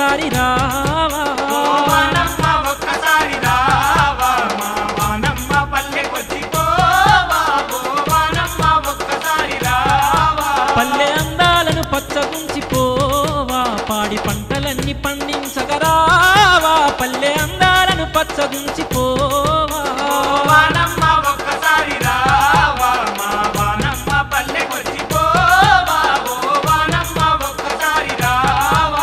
ఒక్కసారి రావా ఓ వానమ్మ ఒక్కసారి రావా మా వానమ్మ పల్లెకొచ్చి పోవా ఓ వానమ్మ ఒక్కసారి రావా పల్లె అందాలను పచ్చగుంచి పోవా పాడి పంటలన్నీ పండించగరావా పల్లె అందాలను పచ్చగుంచి పోవా ఓ వానమ్మ ఒక్కసారి రావా మా వానమ్మ పల్లెకొచ్చి పోవా ఓ వానమ్మ ఒక్కసారి రావా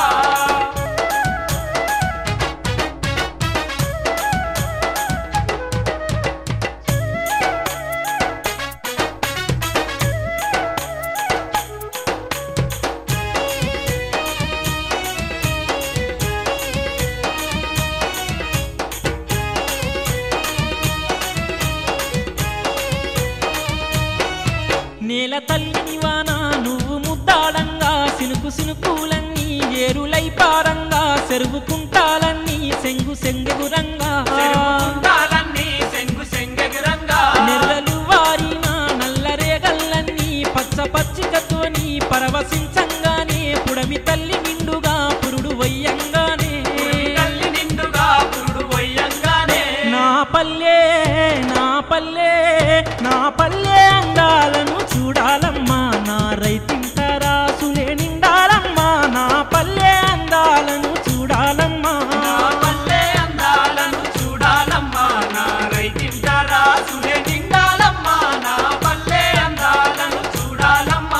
నేల తల్లిని వాన నువ్వు ముద్దాడంగా సినుకు సినుకులన్నీ ఏరులై పారంగా చెరువు కుంటాలన్నీ సెంగు సెంగెగురంగా చెరుకుంటాలన్నీ సెంగు సెంగెగురంగా నెర్రలు వారిన నల్లరేగల్లన్నీ పచ్చ పచ్చికతోని పరవశించంగానే పుడమి తల్లి నిండుగా పురుడు వయ్యంగానే తల్లి నిండుగా పురుడు వయ్యంగానే నా పల్లె నా పల్లె నా పల్లె అందాలను చూడాలమ్మా నా రైతింట రాసులే నిండాలమ్మా నా పల్లె అందాలను చూడాలమ్మా నా పల్లె అందాలను చూడాలమ్మా నా రైతింట రాసులే నిండాలమ్మా నా పల్లె అందాలను చూడాలమ్మా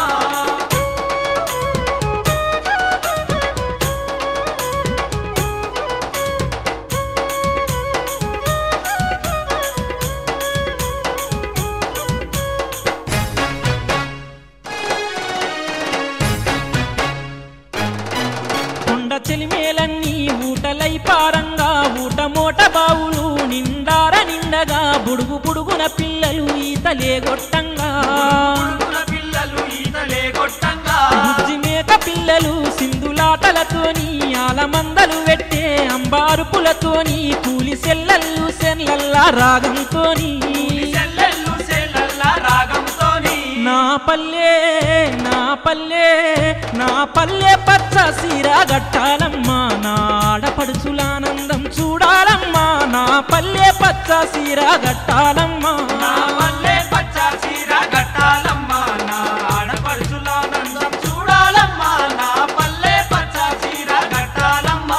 కొండ చెలిమేలన్నీ ఊటలై పారంగా ఊట మోట బావులు నిండార నిండగా బుడుగు బుడుగున పిల్లలు ఈతలే గొట్టంగా పురుగుల పిల్లలు ఈతలే కొట్టంగా బుజ్జి మేక పిల్లలు సింధులాటలతోని ఆలమందలు పెట్టే అంబారుపులతోని కూలి సెల్లల్లు సెల్లల్లా రాగంతోని చెల్లెళ్ళు చెల్లెల్ల రాగంతోని నా పల్లె నా పల్లె నా పల్లె పచ్చ సీర గట్టాలమ్మా నా ఆడపడుచులానందం చూడాలమ్మా నా పల్లె పచ్చ సీర గట్టాలమ్మా నా పల్లె పచ్చ చీర కట్టాలమ్మా నా ఆడపడుచులానందం చూడాలమ్మా నా పల్లె పచ్చ చీర కట్టాలమ్మా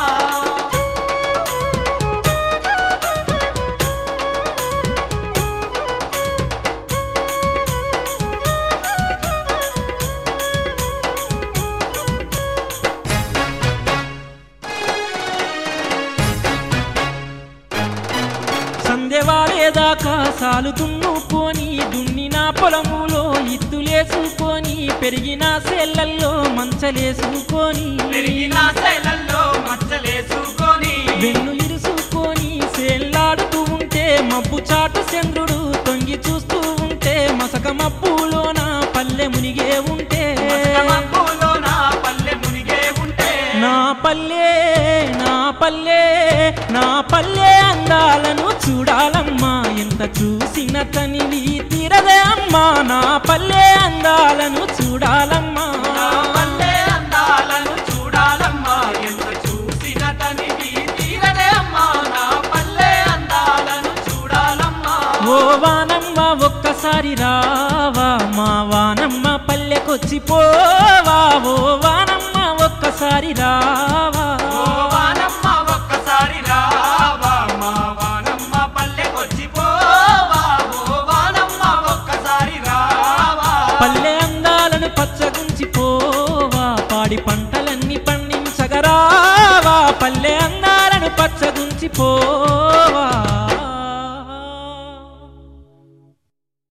సందెవాలేదాకా సాలు దున్నుకొని దున్నిన పొలములో ఇత్తులేసుకొని పెరిగిన సేళ్లల్లో మంచలేసుకొని పెరిగిన శైలల్లో మచ్చలేసుకొని వెన్ను ఇరుసుకొని సేల్లాడుతూ ఉంటే మబ్బు చాటు చంద్రుడు తొంగి చూస్తూ ఉంటే మసక మబ్బులోన పల్లె మునిగే ఉంటే మబ్బులో నా పల్లె మునిగే ఉంటే నా పల్లె నా పల్లె నా పల్లె అందాలను చూడాలమ్మా ఎంత చూసిన తనివి తీరదే అమ్మా నా పల్లె అందాలను చూడాలమ్మా నా పల్లె అందాలను చూడాలమ్మా ఎంత చూసిన తనివి తీరదే అమ్మా నా పల్లె అందాలను చూడాలమ్మా ఓ వానమ్మ ఒక్కసారి రావా మా వానమ్మ పల్లెకొచ్చి పోవా ఓ వానమ్మ ఒక్కసారి రావా ఓ వానమ్మ ఒక్కసారి రావా మా వానమ్మ పల్లెకొచ్చి పోవా ఓ వానమ్మ ఒక్కసారి రావా పల్లె అందాలను పచ్చగుంచి పోవా పాడి పంటలన్నీ పండించగరావా పల్లె అందాలను పచ్చగుంచి పోవా